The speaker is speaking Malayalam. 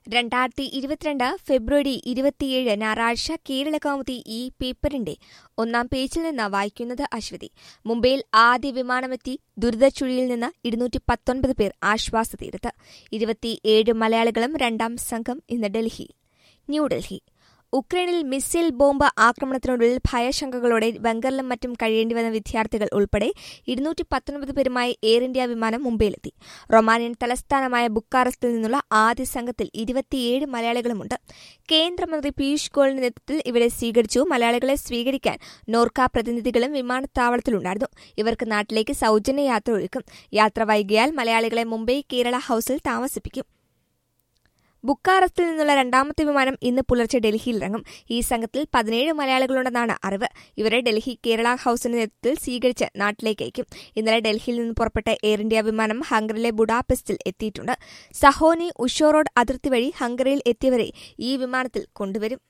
രണ്ടായിരത്തി ഇരുപത്തിരണ്ട് ഫെബ്രുവരി ഇരുപത്തിയേഴ് ഞായറാഴ്ച കേരള കൗമുദി ഈ പേപ്പറിന്റെ ഒന്നാം പേജിൽ നിന്ന് വായിക്കുന്നത് അശ്വതി മുംബൈയിൽ ആദ്യ വിമാനമെത്തി ദുരിതച്ചുഴിയിൽ നിന്ന് ഇരുന്നൂറ്റി പത്തൊൻപത് പേർ ആശ്വാസ തീരത്ത് ഇരുപത്തിയേഴ് മലയാളികളും രണ്ടാം സംഘം ഇന്ന് ഡൽഹിയിൽ ന്യൂഡൽഹി ഉക്രൈനിൽ മിസൈൽ ബോംബ് ആക്രമണത്തിനൊടുവിൽ ഭയശങ്കകളോടെ ബങ്കറിലും മറ്റും കഴിയേണ്ടി വന്ന വിദ്യാർത്ഥികൾ ഉൾപ്പെടെ ഇരുന്നൂറ്റി പത്തൊൻപത് പേരുമായി എയർ ഇന്ത്യ വിമാനം മുംബൈയിലെത്തി റൊമാനിയൻ തലസ്ഥാനമായ ബുക്കാറസ്റ്റിൽ നിന്നുള്ള ആദ്യ സംഘത്തിൽ ഇരുപത്തിയേഴ് മലയാളികളുമുണ്ട് കേന്ദ്രമന്ത്രി പീയൂഷ് ഗോയലിന്റെ നേതൃത്വത്തിൽ ഇവരെ സ്വീകരിച്ചു മലയാളികളെ സ്വീകരിക്കാൻ നോർക്ക പ്രതിനിധികളും വിമാനത്താവളത്തിലുണ്ടായിരുന്നു ഇവർക്ക് നാട്ടിലേക്ക് സൌജന്യ യാത്ര ഒരുക്കും യാത്ര വൈകിയാൽ മലയാളികളെ മുംബൈ കേരള ഹൌസിൽ താമസിപ്പിക്കും ബുക്കാറസ്റ്റിൽ നിന്നുള്ള രണ്ടാമത്തെ വിമാനം ഇന്ന് പുലർച്ചെ ഡൽഹിയിലിറങ്ങും ഈ സംഘത്തിൽ പതിനേഴ് മലയാളികളുണ്ടെന്നാണ് അറിവ് ഇവരെ ഡൽഹി കേരള ഹൌസിന്റെ നേതൃത്വത്തിൽ സ്വീകരിച്ച് നാട്ടിലേക്ക് അയക്കും ഇന്നലെ ഡൽഹിയിൽ നിന്ന് പുറപ്പെട്ട എയർ ഇന്ത്യ വിമാനം ഹംഗറിയിലെ ബുഡാപെസ്റ്റിൽ എത്തിയിട്ടുണ്ട് സഹോനി ഉഷോറോഡ് അതിർത്തി വഴി ഹംഗറിയിൽ എത്തിയവരെ ഈ വിമാനത്തിൽ കൊണ്ടുവരും